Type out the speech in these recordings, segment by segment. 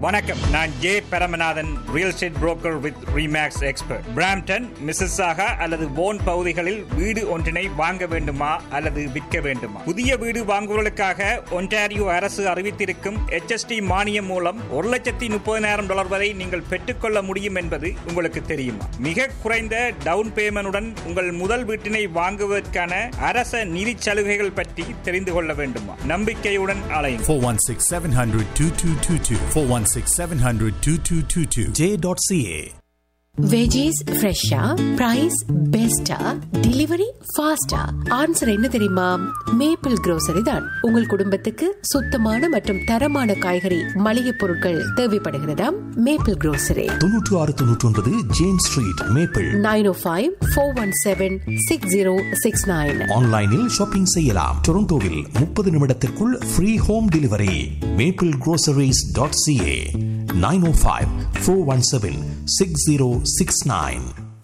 வணக்கம் நான் J Paramanathan real estate broker with ReMax expert Brampton Mississauga அல்லது போன் பகுதிகளில் வீடு ஒன்றினை வாங்க வேண்டுமா அல்லது விற்க வேண்டுமா புதிய வீடு வாங்குவதற்காக ஒன்டாரியோ அரசு அறிவித்திருக்கும் HST மானியம் மூலம் ஒரு லட்சத்தி முப்பதினாயிரம் டாலர் வரை நீங்கள் பெற்றுக்கொள்ள முடியும் என்பது உங்களுக்கு தெரியுமா மிக குறைந்த டவுன் பேமெண்டுடன் உங்கள் முதல் வீட்டினை வாங்குவதற்கான அரச நிதி சலுகைகள் பற்றி தெரிந்து கொள்ள வேண்டுமா நம்பிக்கையுடன் அலையும் 416 700 2222. 416 700 2222. J.ca. வெஜிஸ் ஃப்ரெஷ்ஷா பிரைஸ் பெஸ்டா டெலிவரி ஃபாஸ்டா ஆன்சர் என்ன தெரியுமா மேப்பிள் grocery தான் உங்கள் குடும்பத்துக்கு சுத்தமான மற்றும் தரமான காய்கறி மளிகை பொருட்கள் தேவைப்படுகிறதா மேப்பிள் grocery தொன்னூற்று ஆறு தொன்னூற்றி ஒன்பது James street Maple nine O five four one seven six zero six nine ஆன்லைனில் ஷாப்பிங் செய்யலாம் டொரண்டோவில் முப்பது நிமிடத்திற்குள் free home delivery Maple groceries.ca dot CA nine O five four one seven six zero six nine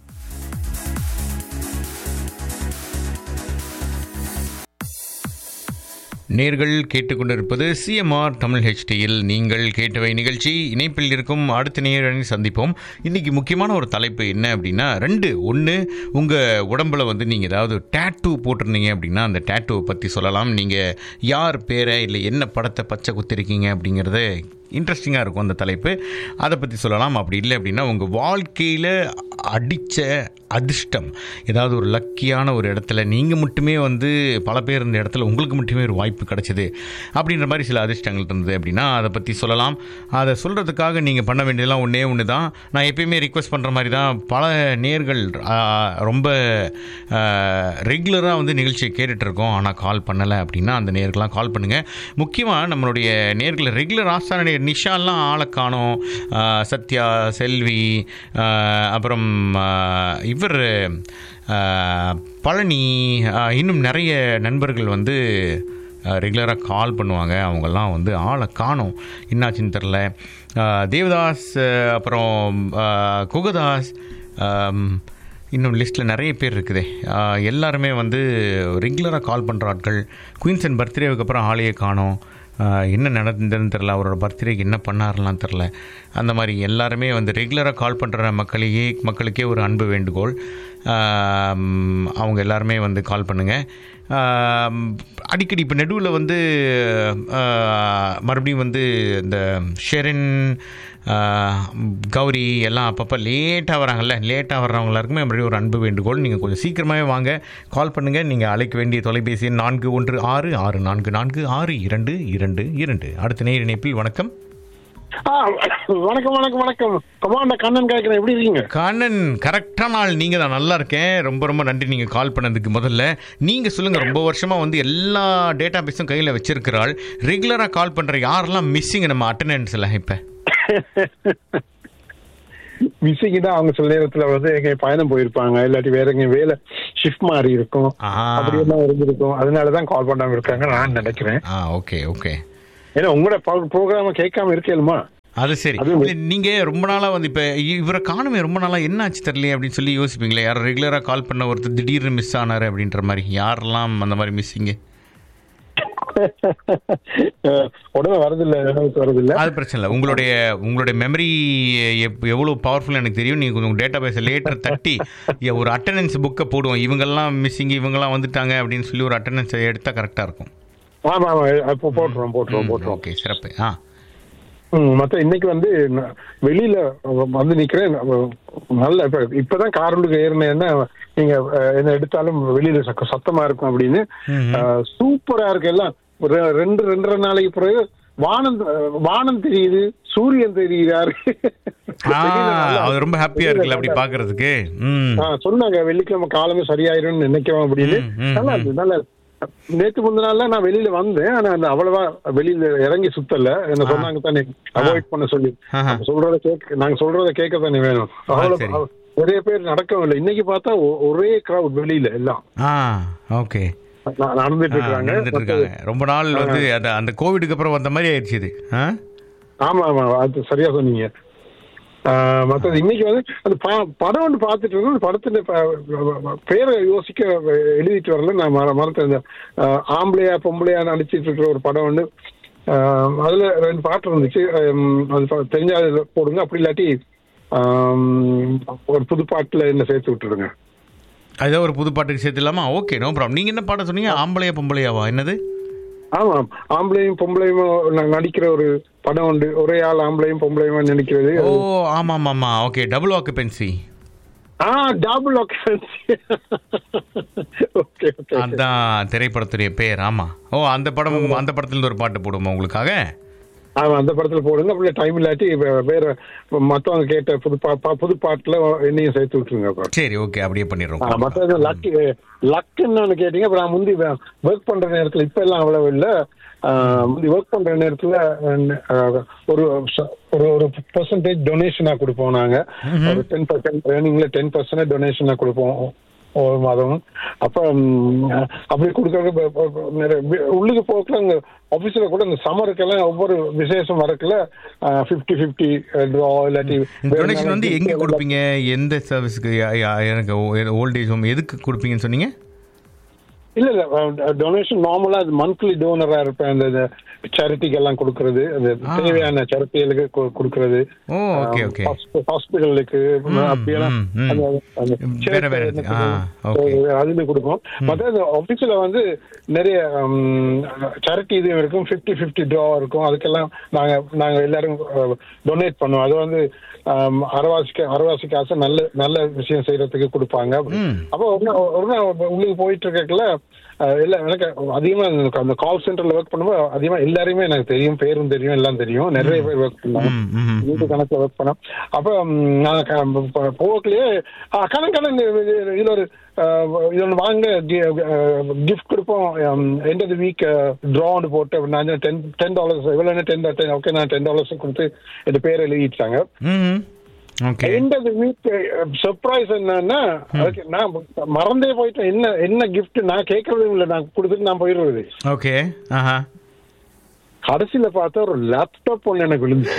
நேர்கள் கேட்டுக்கொண்டிருப்பது CMR Tamil ஹெச்டியில் நீங்கள் கேட்டவை நிகழ்ச்சி இணைப்பில் இருக்கும் அடுத்த நேரனை சந்திப்போம் இன்னைக்கு முக்கியமான ஒரு தலைப்பு என்ன அப்படின்னா ரெண்டு ஒன்று உங்கள் உடம்புல வந்து நீங்கள் ஏதாவது டேட்டூ போட்டிருந்தீங்க அப்படின்னா அந்த டேட்டூவை பற்றி சொல்லலாம் நீங்கள் யார் பேரை இல்லை என்ன படத்தை பச்சை குத்திருக்கீங்க அப்படிங்கிறத இன்ட்ரெஸ்டிங்காக இருக்கும் அந்த தலைப்பு அதை பற்றி சொல்லலாம் அப்படி இல்லை அப்படின்னா உங்கள் வாழ்க்கையில் அடித்த அதிர்ஷ்டம் ஏதாவது ஒரு லக்கியான ஒரு இடத்துல நீங்கள் மட்டுமே வந்து பல பேர் இருந்த இடத்துல உங்களுக்கு மட்டுமே ஒரு வாய்ப்பு கிடைச்சது அப்படின்ற மாதிரி சில அதிர்ஷ்டங்கள் இருந்தது அப்படின்னா அதை பற்றி சொல்லலாம் அதை சொல்கிறதுக்காக நீங்கள் பண்ண வேண்டியதெல்லாம் ஒன்றே ஒன்று தான் நான் எப்பயுமே ரிக்வெஸ்ட் பண்ணுற மாதிரி தான் பல நேர்கள் ஆ, ரொம்ப ரெகுலராக வந்து நிகழ்ச்சியை கேட்டுட்ருக்கோம் ஆனால் கால் பண்ணலை அப்படின்னா அந்த நேர்கள்லாம் கால் பண்ணுங்கள் முக்கியமாக நம்மளுடைய நேர்களை ரெகுலர் ஆஸ்தான நேர் நிஷாலாம் ஆளை காணோம் ஆ, சத்யா செல்வி ஆ, அப்புறம் ஆ, இவர் ஆ, பழனி ஆ, இன்னும் நிறைய நண்பர்கள் வந்து ரெகுலராக கால் பண்ணுவாங்க அவங்கெல்லாம் வந்து ஆளை காணோம் என்னாச்சுன்னு தெரில ஆ, தேவதாஸ் ஆ, அப்புறம் ஆ, குகதாஸ் ஆம், இன்னும் லிஸ்ட்டில் நிறைய பேர் இருக்குதே ஆ, எல்லாருமே வந்து ரெகுலராக கால் பண்ணுற ஆட்கள் குயின்சன் பர்த்டேவுக்கு அப்புறம் ஆளையே காணோம் ஆ, என்ன நடந்ததுன்னு தெரில அவரோட பர்த்டேக்கு என்ன பண்ணாருலாம் தெரில அந்த மாதிரி எல்லாருமே வந்து ரெகுலராக கால் பண்ணுற மக்களையே மக்களுக்கே ஒரு அன்பு வேண்டுகோள் ஆம், அவங்க எல்லாருமே வந்து கால் பண்ணுங்கள் அடிக்கடி இப்போ நடுவில் வந்து ஆ, மறுபடியும் வந்து இந்த ஷெரின் ஆ, கௌரி எல்லாம் அப்பப்போ லேட்டாக வராங்கல்ல லேட்டாக வர்றவங்க எல்லாருக்குமே மறுபடியும் ஒரு அன்பு வேண்டுகோள் நீங்கள் கொஞ்சம் சீக்கிரமாகவே வாங்க கால் பண்ணுங்கள் நீங்கள் அழைக்க வேண்டிய தொலைபேசி எண் நான்கு ஒன்று ஆறு ஆறு நான்கு நான்கு ஆறு இரண்டு இரண்டு இரண்டு அடுத்த நேர் இணைப்பில் வணக்கம் ஆ, வணக்கம் வணக்கம் வணக்கம் கமாண்ட கண்ணன் கேட்கிறேன் எப்படி இருக்கீங்க கண்ணன் கரெக்டான ஆள் நீங்கள் தான் நல்லா இருக்கேன் ரொம்ப ரொம்ப நன்றி நீங்கள் கால் பண்ணதுக்கு முதல்ல நீங்கள் சொல்லுங்கள் ரொம்ப வருஷமாக வந்து எல்லா டேட்டா பேஸும் கையில் வச்சிருக்கிறாள் ரெகுலராக கால் பண்ணுற யாரெல்லாம் மிஸ்ஸிங் நம்ம அட்டண்டன்ஸில் இப்போ மிஸ்ஸிங் தான் அவங்க சில நேரத்துல வந்து எங்க பயணம் போயிருப்பாங்க இல்லாட்டி வேற எங்க வேலை ஷிஃப்ட் மாறி இருக்கும் ஆ. அப்படியெல்லாம் இருந்திருக்கும் அதனாலதான் கால் பண்ணாம இருக்காங்க நான் நினைக்கிறேன் ஆ ஓகே ஓகே ஏன்னா உங்களோட ப்ரோக்ராம கேட்காம இருக்கேலுமா அது சரி அது- இல்ல, நீங்க ரொம்ப நாளா வந்து இப்ப இ- இவரை காணுமே ரொம்ப நாளா என்ன ஆச்சு தெரியலையே அப்படின்னு சொல்லி யோசிப்பீங்களே யாரும் ரெகுலரா கால் பண்ண ஒருத்தர் திடீர்னு மிஸ் ஆனாரு அப்படின்ற மாதிரி யாரெல்லாம் அந்த மாதிரி மிஸ்ஸிங்க உடனே வரதில்ல நினைவுக்கு வரதில்ல அது பிரச்சனை இல்லை உங்களுடைய உங்களுடைய மெமரி எவ்வளோ பவர்ஃபுல் எனக்கு தெரியும் நீங்கள் கொஞ்சம் டேட்டா பேஸை லேட்டர் தட்டி ஏ, ஒரு அட்டண்டன்ஸ் புக்கை போடுவோம் இவங்கெல்லாம் மிஸ்ஸிங் இவங்கெல்லாம் வந்துட்டாங்க அப்படின்னு சொல்லி ஒரு அட்டண்டன்ஸ் எடுத்தால் கரெக்டாக இருக்கும் ஆமா ஆமா அப்போ போட்டுருவோம் போட்டுருவோம் போட்டுருவோம் ஓகே சிறப்பு ஆ ம், மத்த இன்னைக்கு வந்து நான் வெளியில வந்து நிக்கிறேன் நல்ல இப்ப இப்பதான் காருளுக்கு ஏறினேன்னா நீங்க அஹ், என்ன எடுத்தாலும் வெளியில சக்க- சத்தமா இருக்கும் அப்படின்னு அஹ், சூப்பரா இருக்கு எல்லாம் ஒரு ரெண்டு ரெண்டரை நாளைக்கு பிறகு வானம் அஹ், வானம் தெரியுது சூரியன் தெரியுறாரு ஆ அது ரொம்ப ஹாப்பியாக இருக்குல்ல அப்படி பார்க்கறதுக்கு ம் ஆ, சொன்னாங்க வெள்ளிக்கிழமை காலமே சரியாயிரும்னு நினைக்கிறோம் அப்படின்னு ம், ம், நல்லா இருக்கு நல்லா இருக்கு. நேத்து முந்தின நாள்ல நான் வெளியில வந்தேன் ஆனா அந்த அவ்வளவா வெளியில இறங்கி சுத்தல என்ன சொன்னாங்க தானே அவாய்ட் பண்ண சொல்லி ஆஹா. அப்ப சொல்றத கேட்க நாங்க சொல்றத கேட்க தானே வேணும் அவ்வளவு சரி. அவ- நிறைய பேர் நடக்கவும் இல்லை இன்னைக்கு பார்த்தா ஒ- ஒரே கிரவுட் வெளியில எல்லாம் ஆ ஓகே ந- நடந்துட்டு இருக்காங்க நடந்துட்டு இருக்காங்க ரொம்ப நாள் வந்து அந்த அந்த கோவிடுக்கு அப்புறம் வந்த மாதிரி ஆயிடுச்சு இது ஆ ஆமா ஆமா அது சரியா சொன்னீங்க ஆஹ் மத்தது இன்னைக்கு வந்து அந்த ப- படம் ஒன்று பார்த்துட்டு இருந்தோம் அந்த படத்துல ப- பேரை யோசிக்க எழுதிட்டு வரல நான் மற- மறந்துட்டேன் இந்த ஆஹ் ஆம்பளையா பொம்பளையா நடிச்சிட்டு இருக்கிற ஒரு படம் ஒன்று ஆம், அதுல ரெண்டு பாட்டு இருந்துச்சு ஆம், அது பா- தெரிஞ்சா அதுல போடுங்க அப்படி இல்லாட்டி ஆம், ஒரு புது பாட்டுல என்ன சேர்த்து விட்டுருங்க ஏதோ ஒரு புது பாட்டுக்கு சேர்த்துலாமா ஓகே நோ ப்ராப்ளம் நீங்கள் என்ன பாட சொன்னீங்க ஆம்பளையா பொம்பளையாவா என்னது ஆமாம் ஆம்பளையும் பொம்பளையும் ந- நடிக்கிற ஒரு படம் உண்டு ஒரே ஆள் ஆம்பளையும் பொம்பளையுமா நடிக்கிறது ஓ ஆமாம் ஆமாம் ஓகே டபுள் ஆக்குபென்சி ஆ டபுள் ஓகே ஓகே அதான் திரைப்படத்துடைய பேர் ஆமாம் ஓ அந்த படம் அந்த படத்துல ஒரு பாட்டு போடுவோமா உங்களுக்காக ஆமா அந்த படத்துல போடுங்க அப்படி டைம் இல்லாட்டி வே- வேற மத்தவங்க கேட்ட புது பா பா- புது பாட்டுல என்னையும் சேர்த்து விட்டுருங்க அப்புறம் சரி ஓகே அப்படியே பண்ணிடுறோம் மற்றது லக் லக்குன்னு கேட்டீங்க அப்புறம் நான் முந்தி ஒர்க் பண்ற நேரத்துல இப்ப எல்லாம் அவ்வளவு இல்ல ஆஹ் முந்தி ஒர்க் பண்ற நேரத்துல ஆஹ், ஒரு ச- ஒரு ஒரு பெர்சன்டேஜ் டொனேஷனா கொடுப்போம் நாங்க ஒரு டென் பர்சன்ட் ட்ரைனிங்ல டென் பர்சன்ட் டொனேஷனா கொடுப்போம் ஒவ்வொரு மாதமும் அப்ப ம், அப்படி கொடுக்கறது ப- ப- நிறைய வி- உள்ளுக்கு போக்கல அங்க ஆபீஸ்ல கூட இந்த சம்மருக்கெல்லாம் ஒவ்வொரு விசேஷம் வரக்குல ஃபிஃப்டி ஃபிஃப்டி ட்ரா இல்லாட்டி டொனேஷன் வந்து எங்கே கொடுப்பீங்க எந்த சர்வீஸ்க்கு எனக்கு ஓல்டேஜ் ஹோம் எதுக்கு கொடுப்பீங்கன்னு சொன்னீங்க இல்ல இல்ல டொனேஷன் நார்மலா அது மந்த்லி டோனரா இருப்பேன் அந்த சேரிட்டிக்கு எல்லாம் கொடுக்கறது அந்த தேவையான சேரிட்டிகளுக்கு கொடுக்கறது ஓ ஓகே ஓகே ஹாஸ்பிட்டலுக்கு அப்படியெல்லாம் ம், ம். அந்த- அந்த வேற, வேற. சேர்த்து ஆ, என்ன okay. சொல்றது, அதுல கொடுப்போம் மற்ற ஆபீஸ்ல வந்து நிறைய சேரிட்டி இது இருக்கும் ஃபிஃப்டி ஃபிஃப்டி ட்ரா இருக்கும் அதுக்கெல்லாம் நாங்க நாங்க எல்லாரும் டொனேட் பண்ணுவோம் அது வந்து ஆம், அரைவாசிக்கு அரைவாசி காசு நல்ல நல்ல விஷயம் செய்யறதுக்கு கொடுப்பாங்க ம். அப்போ ஒரு நாள் ஒரு நாள் உள்ளுக்கு போயிட்டு இருக்கல இல்ல எனக்கு அதிகமா இந்த- அந்த கால் சென்டர்ல ஒர்க் பண்ணும்போது அதிகமா எல்லாரையுமே எனக்கு தெரியும் பேரும் தெரியும் எல்லாம் தெரியும் நிறைய பேர் ஒர்க் பண்ணாங்க ம், ம், ம். வீட்டு கணக்குல ஒர்க் பண்ணோம் அப்ப ம், நான் க- போகலையே கணக்கு கணக்கு இதுல ஒரு அஹ், இது ஒன்று வாங்க கிஃப்ட் கொடுப்போம் எண்ட் ஆஃப் த வீக் ட்ரான்னு போட்டு நான் டென் டென் டாலர்ஸ் எவ்வளோ டென் டென் ஓகே நான் டென் டாலர்ஸ் கொடுத்து என் பேர் எழுதிட்டாங்க ம் okay end of the week surprise என்னன்னா அதுக்கு நான் மறந்தே போயிட்டேன் என்ன என்ன கிஃப்ட் நான் கேட்கறதும் இல்லை நான் கொடுத்துட்டு நான் போயிடுறது ஓகே ஆஹா கடைசியில பார்த்தா ஒரு லேப்டாப் ஒன்று எனக்கு விழுந்து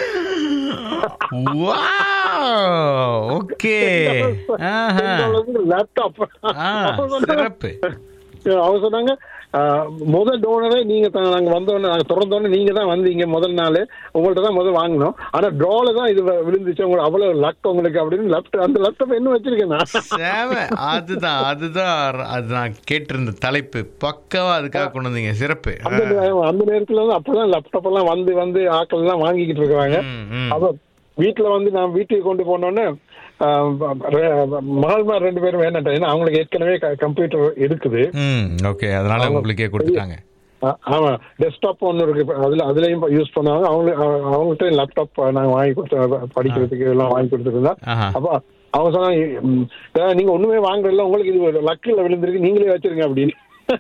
ஓகே ஆஹா லேப்டாப் ஆ சிறப்பு அவங்க சொன்னாங்க ஆஹ், முதல் டோனரே நீங்க தான் நாங்க வந்தோடனே நாங்க திறந்தோடனே நீங்க தான் வந்தீங்க முதல் நாள் உங்கள்ட்ட தான் முதல் வாங்கினோம் ஆனா ட்ரால தான் இது வ- விழுந்துச்சு உங்களுக்கு அவ்வளவு லக் உங்களுக்கு அப்படின்னு லேப்டாப் அந்த லேப்டாப் இன்னும் வச்சிருக்கேன் நான் சேவை அதுதான் அதுதான் அது நான் கேட்டிருந்த தலைப்பு பக்கவா அதுக்காக கொண்டு வந்தீங்க சிறப்பு அந்த நே- அந்த நேரத்துல வந்து அப்பதான் லேப்டாப் எல்லாம் வந்து வந்து ஆட்கள் எல்லாம் வாங்கிக்கிட்டு இருக்காங்க ம், ம். அப்ப வீட்டுல வந்து நான் வீட்டுக்கு கொண்டு போனோன்னே மகள்மார் ரெண்டு பேரும் வேணாட்டேன் ஏன்னா அவங்களுக்கு ஏற்கனவே கம்ப்யூட்டர் இருக்குது ம் ஓகே அதனால உங்களுக்கே கொடுத்துட்டாங்க ஆ- ஆமா டெஸ்க்டாப் ஒன்று இருக்கு இப்ப அதுல அதுலயும் யூஸ் பண்ணுவாங்க அவங்க அவங்க- அவங்கள்ட்ட லேப்டாப் நாங்க வாங்கி கொடுத்து படிக்கிறதுக்கு எல்லாம் வாங்கி கொடுத்துருந்தோம் ஆஹா. அப்ப அவங்க சொன்னாங்க "ம், அஹ் நீங்க ஒண்ணுமே வாங்குறதுல உங்களுக்கு இது ஒரு லக்கில் விழுந்திருக்கு நீங்களே வச்சிருங்க அப்படின்னு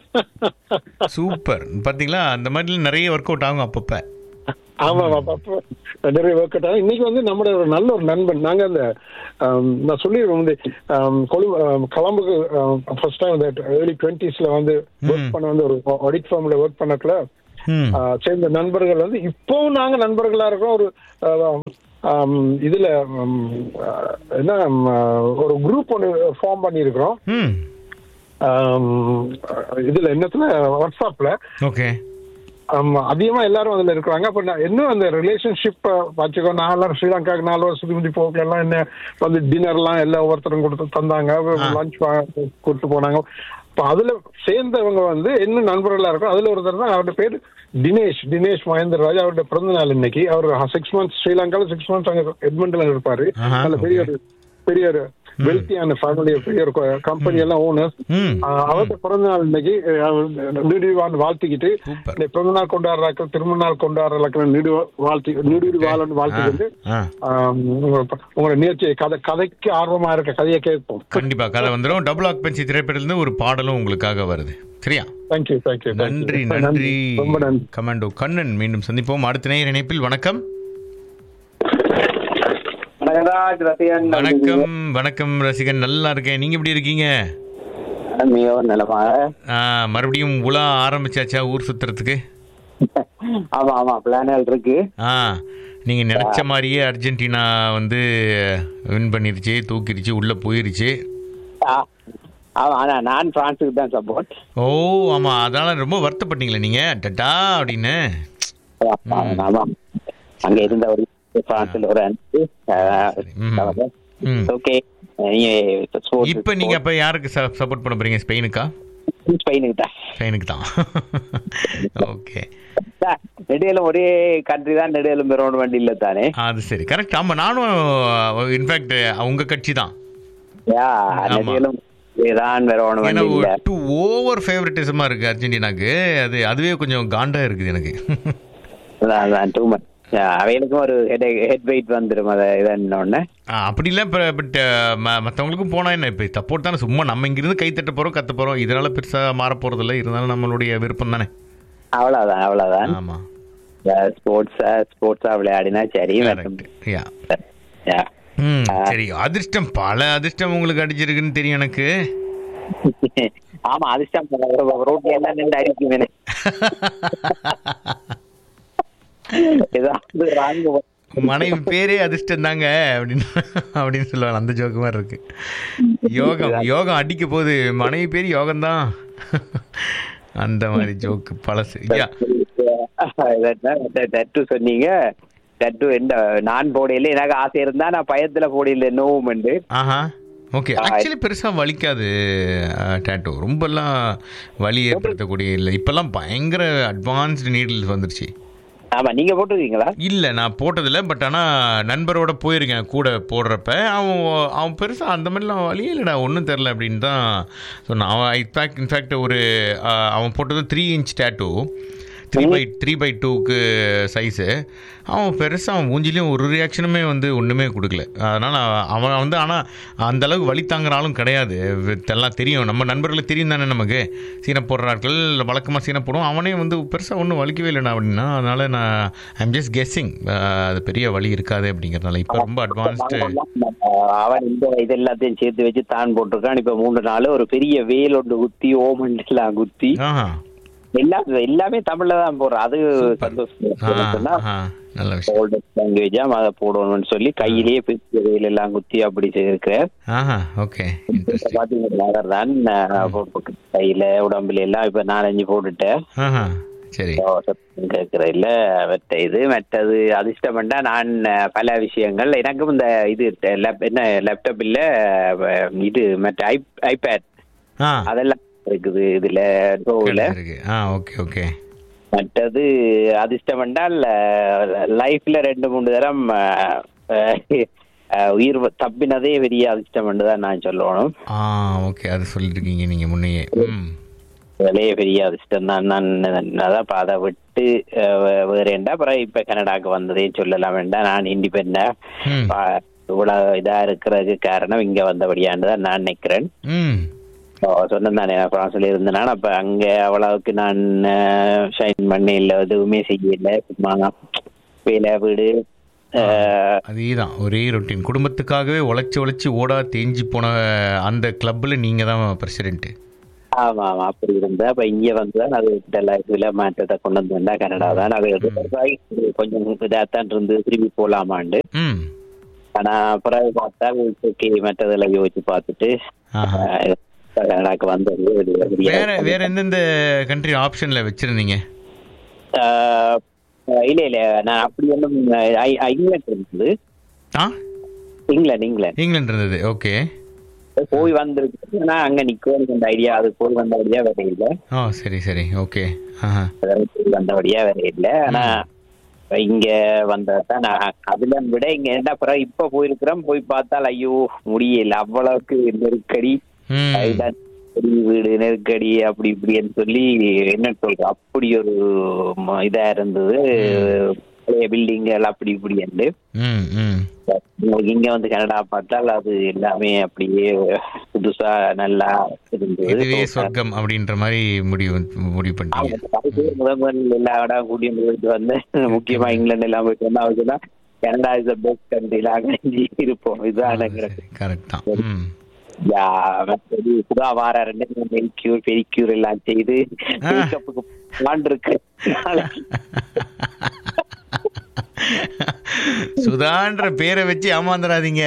சூப்பர் பாத்தீங்களா அந்த மாதிரி நிறைய ஒர்க் அவுட் ஆகும் அப்பப்ப ஆமா அப்ப நிறைய ஒர்க் அவுட் இன்னைக்கு வந்து நம்மளோட ஒரு நல்ல ஒரு நண்பன் நாங்க அந்த ஆம், நான் சொல்லிடுறேன் வந்து ஆம், கொழு- ஆம், கொழம்புக்கு ஃபர்ஸ்ட் டைம் இந்த ஏர்லி டுவெண்ட்டிஸ்ல வந்து ஒர்க் பண்ண வந்து ஒரு ஆடிட் ஃபார்ம்ல ஒர்க் பண்ணக்குள்ள ம் ஆ, சேர்ந்த நண்பர்கள் வந்து இப்பவும் நாங்க நண்பர்களா இருக்கோம் ஒரு ஆம், ஆம், இதுல ம், ஆ, என்ன ம், ஆ, ஒரு குரூப் ஒன்று ஃபார்ம் பண்ணியிருக்கிறோம் ம் ஆம், இதுல என்னத்துல வாட்ஸ்அப்ல ஓகே ஆமா அதிகமா எல்லாரும் அதுல இருக்கிறாங்க அப்ப நான் இன்னும் அந்த ரிலேஷன்ஷிப் வச்சுக்கோ நான் எல்லாரும் ஸ்ரீலங்காக்கு நாலு வருஷத்துக்கு முந்தி போக எல்லாம் என்ன வந்து டின்னர்லாம் எல்லாம் ஒவ்வொருத்தரும் கொடுத்து தந்தாங்க லஞ்ச் கூட்டு போனாங்க இப்ப அதுல சேர்ந்தவங்க வந்து என்ன நண்பர்களா இருக்கும் அதுல ஒருத்தர் தான் அவருடைய பேர் தினேஷ் தினேஷ் மகேந்திர ராஜ் அவருடைய பிறந்த நாள் இன்னைக்கு அவர் சிக்ஸ் மந்த்ஸ் ஸ்ரீலங்கால சிக்ஸ் மந்த்ஸ் அங்க எட்மண்ட்ல இருப்பாரு ஆஹா, நல்ல பெரிய ஒரு பெரிய ஒரு வெல்த்தியான ஃபேமிலி பெரிய ஒரு கம்பெனி எல்லாம் ஓனர்ஸ் ம் அவருக்கு பிறந்த நாள் இன்னைக்கு அவர் நீடுவான் வாழ்த்திக்கிட்டு Super. இந்த பிறந்த நாள் கொண்டாடுறாக்கள் திருமண நாள் கொண்டாடுறாக்கள் நீடு வாழ்த்தி நீடு வாழன்னு வாழ்த்திக்கிட்டு ஆ ஆம், உங்க- உங்களோட நிகழ்ச்சி கதை கதைக்கு ஆர்வமா இருக்க கதையை கேட்போம் கண்டிப்பா கதை வந்துடும் டபுள் ஆக்பென்சி திரைப்படத்துல ஒரு பாடலும் உங்களுக்காக வருது சரியா தேங்க்யூ தேங்க்யூ நன்றி நன்றி ரொம்ப நன்றி கமாண்டோ கண்ணன் மீண்டும் சந்திப்போம் அடுத்த நேயர் இணைப்பில் வணக்கம் வணக்கராஜ் ரசிகன் வணக்கம் வணக்கம் ரசிகன் நல்லா இருக்கேன் நீங்க எப்படி இருக்கீங்க மிகவும் நலமாக ஆ, மறுபடியும் உலா ஆரம்பிச்சாச்சா ஊர் சுத்துறதுக்கு ஆமா ஆமா பிளான்கள் இருக்கு ஆ நீங்க நினைச்ச மாதிரியே அர்ஜென்டினா வந்து வின் பண்ணிருச்சு தூக்கிருச்சு உள்ள போயிருச்சு ஆ, ஆமா ஆனா நான் பிரான்ஸுக்கு தான் சப்போர்ட் ஓ ஆமா அதனால ரொம்ப வருத்தப்பட்டீங்களே நீங்க டட்டா அப்படின்னு ஆமா அங்க இருந்த ஒரு பிரான்ஸ்ல ஒரு அனுப்பு ம். ம். ஓகே இப்போ நீங்க அப்ப யாருக்கு சப்போர்ட் பண்ண போறீங்க ஸ்பெயினுக்கா ஸ்பெயினுக்கு தான் ஸ்பெயினுக்கு தான் ஓகே நெடுகளும் ஒரே கண்ட்ரி தான் நெடுகளும் பெறணும் வண்டி இல்ல தானே அது சரி கரெக்ட் ஆமா நானும் இன்ஃபேக்ட் உங்க கட்சி தான் யா ஆமா. நெடுகளும் தான் பெறணும் ஏன்னா வண்டி இல்ல டூ ஓவர் ஃபேவரட்டிசமா இருக்கு அர்ஜென்டினாக்கு அது அதுவே கொஞ்சம் காண்டா இருக்குது எனக்கு அதான், அதான் டூ மச் அவைகளுக்கும் ஒரு ஹெட் ஹெட் வெயிட் வந்துடும் அதை இதன்னொன்னு ஆ, அப்படி இல்லை இப்போ பட் மற்றவங்களுக்கும் போனால் என்ன இப்போ சப்போர்ட் தானே சும்மா நம்ம இங்கிருந்து கை தட்ட போகிறோம் கத்த போகிறோம் இதனால பெருசாக மாற போகிறதில்ல இருந்தாலும் நம்மளுடைய விருப்பம் தானே அவ்வளவுதான் அவ்வளவுதான் ஆமாம் ஸ்போர்ட்ஸா ஸ்போர்ட்ஸா விளையாடினா சரி கரெக்ட் யா Yeah. ம் சரி அதிர்ஷ்டம் பல அதிர்ஷ்டம் உங்களுக்கு அடிச்சிருக்குன்னு தெரியும் எனக்கு ஆமா அதிர்ஷ்டம் ரோட்ல எல்லாம் நின்று அடிக்கும் எனக்கு. ஏதாவது ராங்கு மனைவி பேரே அதிர்ஷ்டம் தாங்க அப்படின்னு அப்படின்னு சொல்லுவாங்க அந்த ஜோக்கு மாதிரி இருக்கு யோகம் யோகம் அடிக்க போகுது மனைவி பேர் யோகம் தான் அந்த மாதிரி ஜோக்கு பழசு யா டட்டு சொன்னீங்க டட்டு என்ன நான் போடையில எனக்கு ஆசை இருந்தா நான் பயத்துல போடையில நோவுமெண்ட் ஆஹா ஓகே ஆக்சுவலி பெருசாக வலிக்காது டேட்டோ ரொம்பலாம் வலி ஏற்படுத்தக்கூடிய இல்லை இப்போல்லாம் பயங்கர அட்வான்ஸ்டு நீடில்ஸ் வந்துருச்சு ஆமா நீங்க போட்டுருக்கீங்களா இல்லை நான் போட்டதில்லை பட் ஆனால் நண்பரோட போயிருக்கேன் கூட போடுறப்ப அவன் அவன் பெருசாக அந்த மாதிரிலாம் வழியே இல்லைடா ஒன்றும் தெரில அப்படின்னு தான் சொன்னான் அவன் இன்ஃபேக்ட் இன்ஃபேக்ட் ஒரு அஹ், அவன் போட்டது three inch tattoo three by three by டூக்கு சைஸு அவன் பெருசாக அவன் மூஞ்சிலையும் ஒரு ரியாக்ஷனுமே வந்து ஒன்றுமே கொடுக்கல அதனால் அவன் வந்து ஆனால் அந்த அளவுக்கு வழி தாங்குற ஆளும் கிடையாது எல்லாம் தெரியும் நம்ம நண்பர்களுக்கு தெரியும் தானே நமக்கு சீனை போடுற ஆட்கள் வழக்கமாக சீனை போடுவோம் அவனே வந்து பெருசாக ஒன்றும் வலிக்கவே இல்லைண்ணா அப்படின்னா அதனால் நான் ஐம் ஜஸ்ட் கெஸ்ஸிங் அது பெரிய வழி இருக்காது அப்படிங்கிறதுனால இப்போ ரொம்ப அட்வான்ஸ்டு அவன் இந்த இது எல்லாத்தையும் சேர்த்து வச்சு தான் போட்டிருக்கான் இப்ப மூன்று நாள் ஒரு பெரிய வேல் ஒன்று குத்தி ஓமண்ட் எல்லாம் குத்தி ஆஹா எல்லாம் எல்லாமே தமிழ்ல தான் போடுறான் அது ஆ சந்தோஷம் ஆ நல்ல விஷயம் லாங்குவேஜா அதை போடணும்னு சொல்லி கையிலேயே பெரிய வேல் எல்லாம் குத்தி அப்படி செய்திருக்கிறார் ஆஹா ஓகே இன்ட்ரெஸ்டிங் பாத்தீங்கன்னா அவர் தான் அஹ், போட்டு- கையில உடம்புல எல்லாம் இப்ப நாலஞ்சு போட்டுட்டேன் ஆஹா சரி கேட்கிற இல்ல மற்ற இது மற்றது அதிர்ஷ்டம் பண்ணா நான் அஹ், பல விஷயங்கள் எனக்கும் இந்த இது lap- என்ன லேப்டாப் இல்ல அஹ், இது மற்ற ஐபேட் ஆ அதெல்லாம் இருக்குது இதுல ட்ரோவில் இருக்கு ஆ ஓகே ஓகே மற்றது அதிர்ஷ்டம் என்றால் லைஃப்ல ரெண்டு மூணு தரம் அஹ், அஹ், உயிர் தப்பினதே பெரிய அதிர்ஷ்டம் என்று தான் நான் சொல்லணும் ஆ ஓகே அது சொல்லியிருக்கீங்க நீங்கள் முன்னையே ம் வேலையே பெரிய அதிர்ஷ்டம் தான் நான் அதான் இப்ப அதை விட்டு அஹ், வே- வேற என்ன அப்புறம் இப்ப கனடாக்கு வந்ததே சொல்லலாம் வேண்டாம் நான் இண்டிபெண்டா ம். இவ்வளவு இதா இருக்கிறதுக்கு காரணம் இங்க வந்தபடியான்னு தான் நான் நினைக்கிறேன் ம் சொன்னேன் தானே நான் பிரான்ஸ்ல இருந்தேன் அப்ப அங்க அவ்வளவுக்கு நான் ஷைன் பண்ணி இல்ல எதுவுமே செய்யல சும்மா வேலை வீடு அஹ், அதே தான் ஒரே ரொட்டீன் குடும்பத்துக்காகவே உழைச்சி உழைச்சி ஓடா தேஞ்சு போன அந்த கிளப்பில் நீங்கள் தான் பிரசிடென்ட்டு ஆமா ஆமா அப்படி இருந்தா அப்ப இங்க வந்துதான் அது லைஃப்ல மாற்றத்தை கொண்டு வந்து வந்தா கனடா தான் அது எதிர்பார்த்தாய் கொஞ்சம் இதாத்தான் இருந்து திரும்பி போலாமாண்டு ம் ஆனா பிறகு பார்த்தா ஓகே மற்றதெல்லாம் யோசிச்சு பார்த்துட்டு ஆஹா. அஹ், கனடாக்கு வந்தது வெளிய- வெளிய- வேற வேற எந்தெந்த கண்ட்ரி ஆப்ஷனில் வச்சுருந்தீங்க அஹ், இல்ல இல்ல நான் அப்படி ஒன்றும் இங்கிலாந்து இருந்தது ஆ இங்கிலாந்து இங்கிலாந்து இங்கிலாந்து இருந்தது ஓகே போய் வந்திருக்கு ஆனா அங்க நிக்கணும் ஐடியா அது போய் வந்த ஐடியா வேற இல்ல ஓ சரி சரி ஓகே ஆஹா அதெல்லாம் போய் வந்த ஐடியா வேற இல்ல ஆனா இங்க வந்ததான் நான் அதுல விட இங்க என்ன அப்புறம் இப்ப போயிருக்கிறோம் போய் பார்த்தால் ஐயோ முடியல அவ்வளவுக்கு நெருக்கடி ம் அதுதான் பெரிய வீடு நெருக்கடி அப்படி இப்படின்னு சொல்லி என்ன சொல்ற அப்படி ஒரு ம- இதா இருந்தது பழைய பில்டிங்கள் அப்படி இப்படி ம் ம் உங்களுக்கு இங்க வந்து கனடா பார்த்தால் அது எல்லாமே அப்படியே புதுசா நல்லா இருந்தது இதுவே சொர்க்கம் அப்படின்ற மாதிரி முடிவு முடிவு பண்ணிட்டீங்க முதல் முதல்ல எல்லா இடம் கூட்டிட்டு போயிட்டு வந்து முக்கியமா இங்கிலாந்து எல்லாம் போயிட்டு வந்தா அவச்சுன்னா கனடா இஸ் த பெஸ்ட் கண்ட்ரில அங்கே இருப்போம் இதுதான் கரெக்ட் தான் ம் யா மற்றது புதா வார ரெண்டு மெனிக்யூர் பெரிக்யூர் எல்லாம் செய்து ஆ. மேக்கப்புக்கு வாண்டிருக்கு சுதான்ற பேரை வச்சு ஏமாந்துடாதீங்க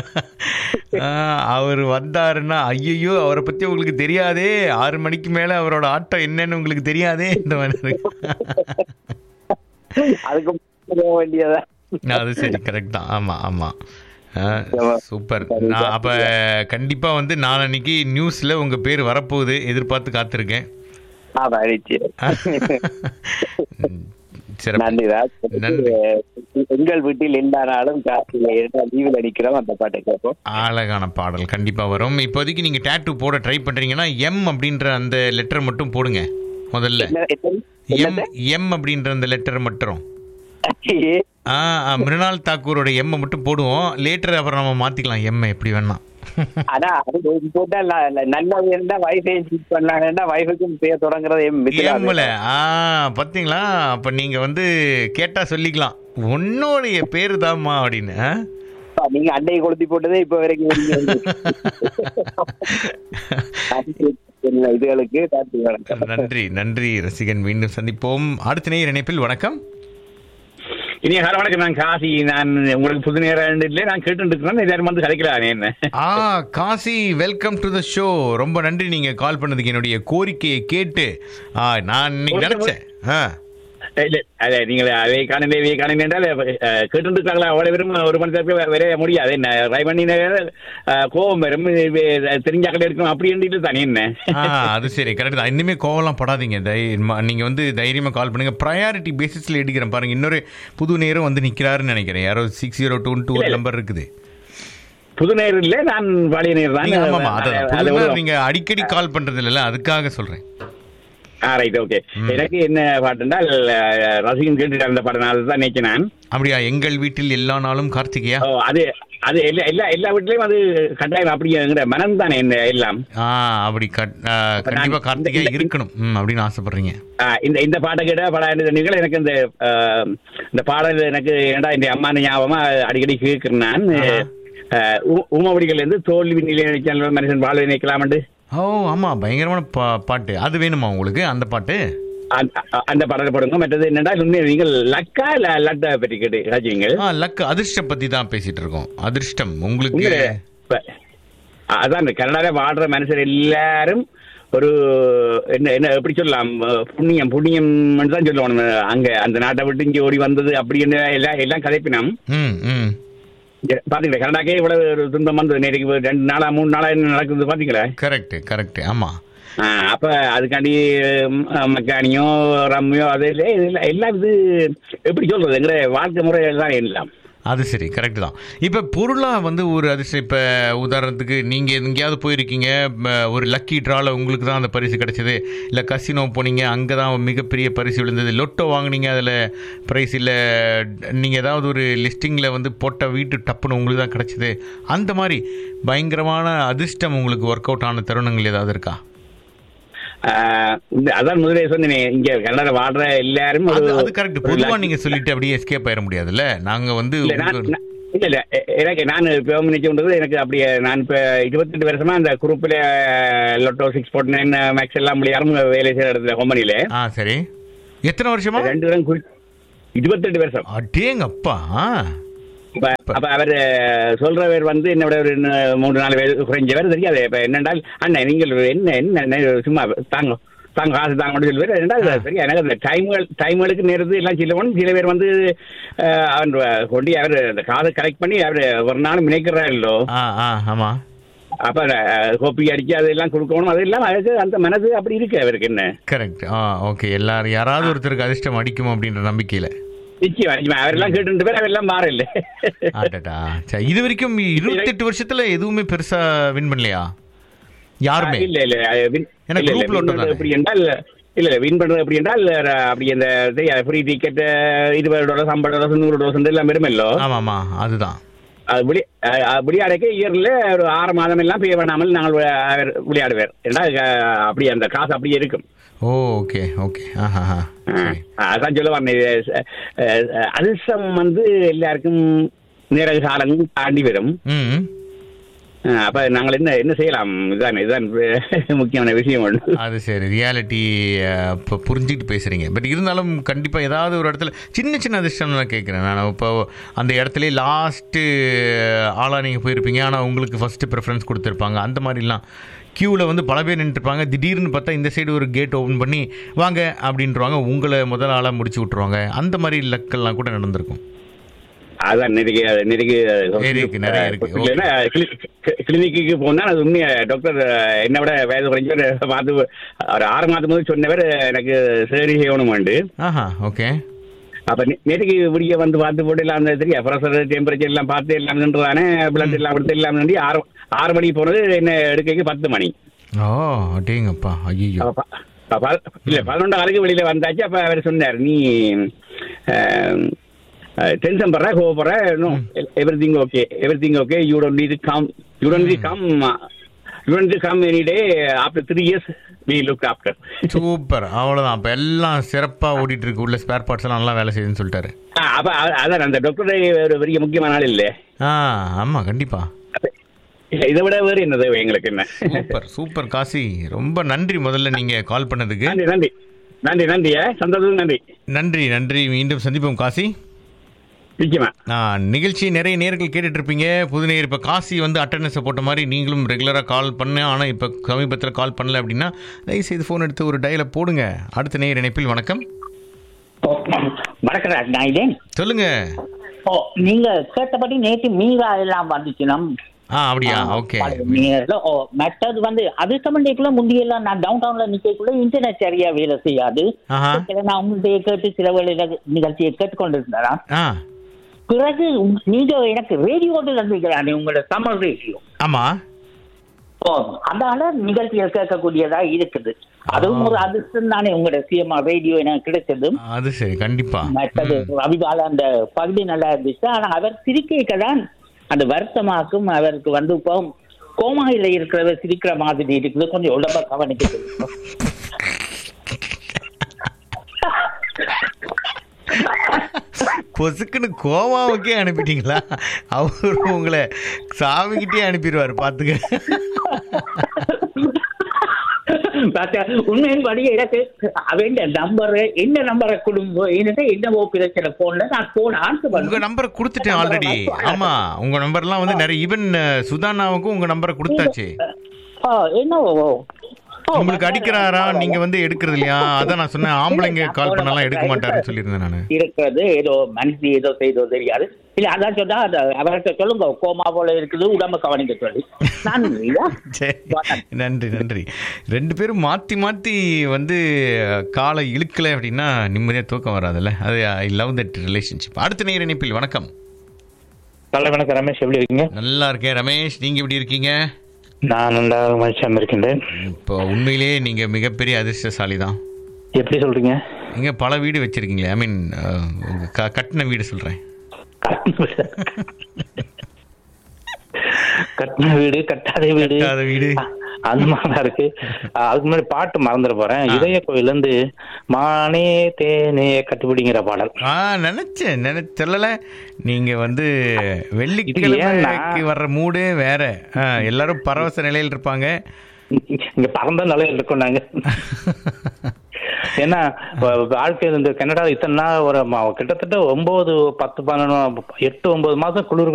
அவர் வந்தாருன்னா ஐயோ அவரை பத்தி உங்களுக்கு தெரியாதே ஆறு மணிக்கு மேல அவரோட ஆட்டம் என்னன்னு உங்களுக்கு தெரியாதே இந்த மாதிரி இருக்கு. அதுக்கு போக வேண்டியதா அது சரி கரெக்ட் தான் ஆமாம் ஆமாம் சூப்பர் நான் அப்போ கண்டிப்பாக வந்து நாளன்னைக்கு நியூஸில் உங்கள் பேர் வரப்போகுது எதிர்பார்த்து காத்திருக்கேன் ஆமா நிச்சயம் ம், சிறப்பு நன்றி ராஜ் நன்றி. எங்கள் வீட்டில் எல்லா நாளும் காசில லீவில் அடிக்கிறோம் அந்த பாட்டை கேட்போம் அழகான பாடல் கண்டிப்பாக வரும் இப்போதைக்கு நீங்கள் டேட்டூ போட ட்ரை பண்ணுறீங்கன்னா எம் அப்படின்ற அந்த லெட்டர் மட்டும் போடுங்க முதல்ல என்ன- என்ன- எம் என்னது? எம் அப்படின்ற அந்த லெட்டர் மட்டும் ஏ, ஆ ஆ, மிருணால் தாக்கூரோட எம்மை மட்டும் போடுவோம் லேட்டர் அப்புறம் நம்ம மாற்றிக்கலாம் எம்மை எப்படி வேணா ஆனா அது போட்டா ந- ந- நல்ல இருந்தா வைஃபை சூஸ் பண்ணாங்கன்னா வைஃபுக்கும் பேர் தொடங்குறது எம் மித்ரா எம்ல ஆ பார்த்தீங்களா அப்போ நீங்கள் வந்து கேட்டால் சொல்லிக்கலாம் உன்னோடைய பேரு தாம்மா அப்படின்னு ஆ? நீங்க அண்டையை கொளுத்தி போட்டதே இப்ப வரைக்கும் வெளிய வருது. என்ன இதுகளுக்கு நன்றி வணக்கம் நன்றி நன்றி ரசிகன் மீண்டும் சந்திப்போம் அடுத்த நேர் இணைப்பில் வணக்கம் இனிய கால வணக்கம் நான் காசி நான் உங்களுக்கு புது நேரம் இல்லை நான் கேட்டு இருக்கிறேன் எல்லாரும் வந்து கதைக்கலாம் என்ன ஆ Kasi welcome to the show ரொம்ப நன்றி நீங்க கால் பண்ணதுக்கு என்னுடைய கோரிக்கையை கேட்டு ஆ நான் இன்னைக்கு நினைச்சேன் ஆ இல்ல அதே நீங்கள் அதை காணல இதை காணல என்றால் கேட்டு இருக்காங்களா அவ்வளவு வெறும் ஒரு மணி நேரத்துக்கு வர முடியாது என்ன ட்ரை பண்ணி கோபம் வரும் தெரிஞ்சாக்கிட்ட இருக்கும் அப்படி என்று தானே என்ன ஆ அது சரி கரெக்ட் தான் இன்னுமே கோவலாம் படாதீங்க தைரியமா நீங்க வந்து தைரியமா கால் பண்ணுங்க ப்ரையாரிட்டி பேசிஸ்ல எடுக்கிறேன் பாருங்க இன்னொரு புது நேரம் வந்து நிக்கிறாருன்னு நினைக்கிறேன் யாரோ சிக்ஸ் ஜீரோ டூ டூ ஒரு நம்பர் இருக்குது புது நேரம் இல்ல நான் பழைய நேரம் நீங்க தான் ஆமாமா அதான் அது புது ஒரு- நேரம் நீங்க அடிக்கடி கால் பண்றது இல்லைல்ல அதுக்காக சொல்றேன் ஆ ரைட் ஓகே எனக்கு என்ன பாட்டுனால் ரசிகன் கேட்டு அந்த பாடம் தான் நினைச்சேன் நான் அப்படியா எங்கள் வீட்டில் எல்லா நாளும் கார்த்திகையா ஓ, அது அது எல்லா எல்லா எல்லா வீட்லயும் அது கட்டாயம் அப்படிங்கிற மனம் தானே என்ன எல்லாம் ஆ அப்படி கட்- ஆ, கண்டிப்பா கார்த்திகையா இருக்கணும் ம் அப்படின்னு ஆசைப்படுறீங்க ஆ, இந்த இந்த பாட்டை கேட்ட படம் நீங்கள் எனக்கு இந்த ஆ, இந்த பாடல் எனக்கு ஏன்டா இந்த அம்மா ஞாபகமா அடிக்கடி கேட்கிறேன் நான் ஆ, உ- ஊமவடிகள் இருந்து தோல்வி நிலைய மனுஷன் வாழ்வை நினைக்கலாமண்டு ஓ ஆமா பயங்கரமான பா பாட்டு அது வேணுமா உங்களுக்கு அந்த பாட்டு அந்த- அந்த பாடலை போடுங்க மற்றது என்னடா உண்மையா நீங்கள் லக்கா இல்ல லட்டா பற்றி கேட்டு ராஜீங்கள் ஆ லக் அதிர்ஷ்டம் பத்தி தான் பேசிட்டு இருக்கோம் அதிர்ஷ்டம் உங்களுக்கு உங்க இப்ப, அ- அதான் இந்த கனடால வாழ்ற மனுஷர் எல்லாரும் ஒரு என்ன என்ன எப்படி சொல்லலாம் அஹ், புண்ணியம் புண்ணியம் தான் சொல்லுவாங்க அங்க அந்த நாட்டை விட்டு இங்க ஓடி வந்தது அப்படின்னு எல்லாம் எல்லாம் கதைப்பினோம் ம் ம் பாத்தீங்களா கனடாக்கே இவ்வளவு ஒரு துன்பம் வந்து நேற்றுக்கு ரெண்டு நாளா மூணு நாளா என்ன நடக்குது பாத்தீங்களா கரெக்ட் கரெக்ட் ஆமா ஆ, அப்ப அதுக்காண்டி ம், மெக்கானியோ ரம்மியோ அது இல்லை இது இல்லை எல்லாம் இது எப்படி சொல்றது எங்க வாழ்க்கை முறை எல்லாம் எல்லாம் அது சரி கரெக்ட் தான் இப்போ பொருளாக வந்து ஒரு அதிர்ஷ்டம் இப்போ உதாரணத்துக்கு நீங்கள் எங்கேயாவது போயிருக்கீங்க ம, ஒரு லக்கி ட்ராவில் உங்களுக்கு தான் அந்த பரிசு கிடைச்சது இல்லை கசினோ போனீங்க அங்கே தான் மிகப்பெரிய பரிசு விழுந்தது லொட்டோ வாங்குனீங்க அதில் ப்ரைஸ் இல்லை நீங்கள் ஏதாவது ஒரு லிஸ்டிங்கில் வந்து போட்ட வீட்டு டப்புன்னு உங்களுக்கு தான் கிடைச்சது அந்த மாதிரி பயங்கரமான அதிர்ஷ்டம் உங்களுக்கு ஒர்க் அவுட் ஆன தருணங்கள் ஏதாவது இருக்கா ஆ, இந்த அதான் முதலே சொன்னேனே இங்க கனடால வாழ்ற எல்லாரும் அது ஒரு- அது கரெக்ட் ஒரு பொதுவாக lucky- நீங்கள் சொல்லிட்டு அப்படியே எஸ்கேப் ஆயிட முடியாதுல்ல நாங்கள் வந்து இல்ல, நான்- உங்களுக்கு- நான்- இல்ல இல்ல எ- எனக்கு நான் இப்போ நினைச்சுன்றது எனக்கு அப்படியே நான் இப்ப இருபத்தெட்டு வருஷமா அந்த குரூப்ல lotto six forty nine max எல்லாம் யாரும் வேலை செய்யற இடத்துல கம்பெனில ஆ சரி எத்தனை வருஷமா ரெண்டு பேரும் குறி- இருபத்தெட்டு வருஷம் அடேங்கப்பா ஆ அப்ப அப்ப அவர் சொல்றவர் வந்து என்னோட ஒரு ந- மூணு நாலு பேர் குறைஞ்சவர் தெரியாது இப்ப என்னென்றால் அண்ணன் நீங்கள் என்ன என்ன என்ன சும்மா தாங்க தாங்க காசு தாங்க சொல்லுவார் ரெண்டாவது சரியா எனக்கு அந்த டைம்கள் டைம்களுக்கு நேரத்து எல்லாம் சிலவன் சில பேர் வந்து அஹ், அவன் கொண்டு அவர் அந்த காசை கலெக்ட் பண்ணி அவர் ஒரு நாள் நினைக்கிறாரோ ஆ ஆ ஆமா அப்ப கோப்பி அடிச்சு அதெல்லாம் கொடுக்கணும் அதெல்லாம் அதுக்கு அந்த மனசு அப்படி இருக்கு அவருக்கு என்ன கரெக்ட் ஆ ஓகே எல்லாரும் யாராவது ஒருத்தருக்கு அதிர்ஷ்டம் அடிக்கும் அப்படின்ற நம்பிக்கையில நிச்சயம் நிச்சயம் அவரெல்லாம் கேட்டு பேர் அவரெல்லாம் மாறல ஆட்டடா சரி இது வரைக்கும் இருபத்தெட்டு வருஷத்துல எதுவுமே பெருசா வின் பண்ணலையா யாருமே இல்ல இல்ல அது win- ஏன்னா இல்ல, இல்ல, group win லோட்டம் பண்றது தானே. எப்படி என்றால் இல்ல இல்ல வின் பண்றது எப்படி என்றால் அஹ், அப்படி அந்த ஃப்ரீ டிக்கெட் இருபது டாலர் ஐம்பது டாலர் நூறு டாலர் எல்லாம் வருமல்லோ ஆமாமா அதுதான் அது விளி அஹ், அஹ், விளையாடக்க இயர்ல ஒரு ஆறு மாதம் எல்லாம் பே பண்ணாமல் நாங்கள் வி- அவர் விளையாடுவார் ஏன்னா அஹ், அப்படி அந்த காசு அப்படியே இருக்கும் ஓ ஓகே ஓகே ஆஹா சரி அஹ், அதான் சொல்ல வரேன் இது, அஹ், அஹ், அதிர்ஷ்டம் வந்து எல்லாருக்கும் நேர காலம் தாண்டி வரும் ம் அஹ், அப்ப நாங்கள் என்ன என்ன செய்யலாம் இதுதான் இதுதான் முக்கியமான விஷயம் ஒன்று அது சரி ரியாலிட்டி இப்போ புரிஞ்சுக்கிட்டு பேசுறீங்க பட் இருந்தாலும் கண்டிப்பாக ஏதாவது ஒரு இடத்துல சின்ன சின்ன அதிர்ஷ்டம் நான் கேட்குறேன் நான் இப்போ அந்த இடத்துல லாஸ்ட்டு ஆளாக நீங்கள் போயிருப்பீங்க ஆனால் உங்களுக்கு ஃபஸ்ட்டு ப்ரிஃபரன்ஸ் கொடுத்துருப்பாங்க அந்த மாதிரிலாம் க்யூவில் வந்து பல பேர் நின்றுருப்பாங்க திடீர்னு பார்த்தா இந்த சைடு ஒரு கேட் ஓப்பன் பண்ணி வாங்க அப்படின்றவாங்க உங்களை முதல் ஆளாக முடிச்சு விட்ருவாங்க அந்த மாதிரி லக்கெல்லாம் கூட நடந்திருக்கும் அதான் நிறைய நிறைய இருக்கு, நிறைய இருக்கு. இல்லைன்னா கிளினிக்கு போனா அது உண்மையா டாக்டர் என்னை விட வயது குறைஞ்சவர் பார்த்து ஒரு ஆறு மாதம் முதல் சொன்னவர் எனக்கு சரி செய்யணுமாண்டு ஆஹா ஓகே அப்ப நெ- நேற்றுக்கு விடிய வந்து பார்த்து போட்டு எல்லாம் அந்த தெரியா ப்ரெஷர் டெம்பரேச்சர் எல்லாம் பார்த்து எல்லாம் நின்றுதானே பிளட் எல்லாம் கொடுத்து எல்லாம் நின்று ஆறு ஆறு மணிக்கு போனது என்ன எடுக்க பத்து மணி ஓ அடேங்கப்பா ஐயோ அப்ப ப- ப- ப- இல்ல பதினொன்று ஆளுக்கு வெளியில வந்தாச்சு அப்ப அவர் சொன்னார் நீ டென்ஷன் பண்ற கோவப்படுற everything okay everything okay you don't need come you don't need come you don't come any day after three years we look after super அவ்வளோதான் அப்போ எல்லாம் சிறப்பாக ஓடிட்டு இருக்கு உள்ள ஸ்பேர் பார்ட்ஸ் எல்லாம் நல்லா வேலை செய்யுதுன்னு சொல்லிட்டாரு அப்ப அ- அதான் அந்த டாக்டர் ஒரு பெரிய முக்கியமான ஆள் இல்லை ஆ ஆமாம் கண்டிப்பாக இதை விட வேறு என்ன தேவை எங்களுக்கு என்ன சூப்பர் சூப்பர் காசி ரொம்ப நன்றி முதல்ல நீங்கள் கால் பண்ணதுக்கு நன்றி நன்றி நன்றி நன்றி ஏ, சந்தோஷம் நன்றி நன்றி நன்றி மீண்டும் சந்திப்போம் காசி நிச்சயமா நான் நிகழ்ச்சி நிறைய நேர்கள் கேட்டுட்டு இருப்பீங்க புது நேர் இப்போ காசி வந்து அட்டண்டன்ஸை போட்ட மாதிரி நீங்களும் ரெகுலராக கால் பண்ண ஆனால் இப்போ சமீபத்தில் கால் பண்ணல அப்படின்னா தயவுசெய்து ஃபோன் எடுத்து ஒரு டயலை போடுங்க அடுத்த நேர் இணைப்பில் வணக்கம் வணக்கம் ராஜ் நாயுடன் சொல்லுங்க ஓ நீங்க கேட்டபடி நேற்று மீரா எல்லாம் வந்துச்சு நம் ஆ அப்படியா ஓகே மீரா ஓ மற்றது வந்து அது சம்பந்தக்குள்ள முந்தியெல்லாம் நான் டவுன் டவுன்ல நிக்கக்குள்ள இன்டர்நெட் சரியா வேலை செய்யாது ஆஹா. சில நான் உங்கள்கிட்ட கேட்டு சில வேலையில நிகழ்ச்சியை கேட்டுக்கொண்டிருந்தேன் ஆ பிறகு உங்க- நீங்க எனக்கு ரேடியோடு தந்திக்கிறானே உங்களோட சம்மர் ரேடியோ ஆமாம் ஓ அதனால நிகழ்ச்சிகள் கேட்கக்கூடியதா இருக்குது அதுவும் ஒரு அதிர்ஷ்டம் தானே உங்களோட சிஎம்ஆ ரேடியோ எனக்கு கிடைச்சது அது சரி கண்டிப்பா மற்றது ரவிபால அந்த பகுதி நல்லா இருந்துச்சு ஆனா அவர் சிரிக்க தான் அந்த வருத்தமாக்கும் அவருக்கு வந்து இப்போ கோமாயில இருக்கிறத சிரிக்கிற மாதிரி இருக்குது கொஞ்சம் உடம்ப கவனிக்க பொசுக்குன்னு கோவாவுக்கே அனுப்பிட்டீங்களா அவர் உங்களை சாமிக்கிட்டே அனுப்பிடுவார் பார்த்துக்க பார்த்தா, உண்மையின்படி எனக்கு அவன் நம்பர் என்ன நம்பரை குடும்பம் என்னது என்னவோ பிரச்சனை போன்ல நான் போன் ஆன்சர் உங்க பண்ணுவேன் நம்பரை கொடுத்துட்டேன் ஆல்ரெடி ஆமா உங்க நம்பர்லாம் வந்து நிறைய ஈவன் சுதானாவுக்கும் உங்க நம்பரை கொடுத்தாச்சு ஆ, என்னவோ ஓ, உங்களுக்கு அடிக்கிறாரா நீங்க வந்து எடுக்கிறது இல்லையா அதான் நான் சொன்னேன் ஆம்பளைங்க கால் பண்ணாலாம் எடுக்க மாட்டாருன்னு சொல்லியிருந்தேன் நான் இருக்கிறது ஏதோ மனுஷி ஏதோ செய்தோ தெரியாது இல்ல அதான் சொன்னா அந்த அவர்கிட்ட சொல்லுங்க கோமா போல இருக்குது உடம்ப கவனிக்க சொல்லி நான் இல்லையா? சரி நன்றி நன்றி ரெண்டு பேரும் மாற்றி மாற்றி வந்து காலை இழுக்கலை அப்படின்னா நிம்மதியாக தூக்கம் வராதுல்ல அது ஐ லவ் தட் ரிலேஷன்ஷிப் அடுத்த நேர இணைப்பில் வணக்கம் நல்ல வணக்கம் ரமேஷ் எப்படி இருக்கீங்க நல்லா இருக்கேன் ரமேஷ் நீங்கள் எப்படி இருக்கீங்க நான் நல்லா மனுஷன் இருக்கின்றேன் இப்போ உண்மையிலேயே நீங்கள் மிகப்பெரிய அதிர்ஷ்டசாலி தான் எப்படி சொல்றீங்க நீங்கள் பல வீடு வச்சுருக்கீங்களே ஐ மீன் க கட்டின வீடு சொல்கிறேன் கட்டின வீடு கட்டாத வீடு கட்டாத வீடு. அந்த மாதிரிதான் இருக்கு அஹ் அதுக்கு முன்னாடி பாட்டு மறந்துட போறேன் இதய கோயில்ல இருந்து மானே தேனே கட்டுப்பிடிங்கிற பாடல் ஆ நினைச்சேன் நினை சொல்லல நீங்க வந்து ஏன்னா- வெள்ளிக்கிழமைக்கு வர்ற மூடே வேற ஆ, எல்லாரும் பரவச நிலையில் இருப்பாங்க இங்க பறந்த நிலையில் இருக்கோம் நாங்க ஏன்னா வ- வாழ்க்கையில் இந்த கனடா இத்தனை நாள் ஒரு ம- கிட்டத்தட்ட ஒன்பது பத்து பதினொன்று எட்டு ஒன்பது மாசம் குளிர்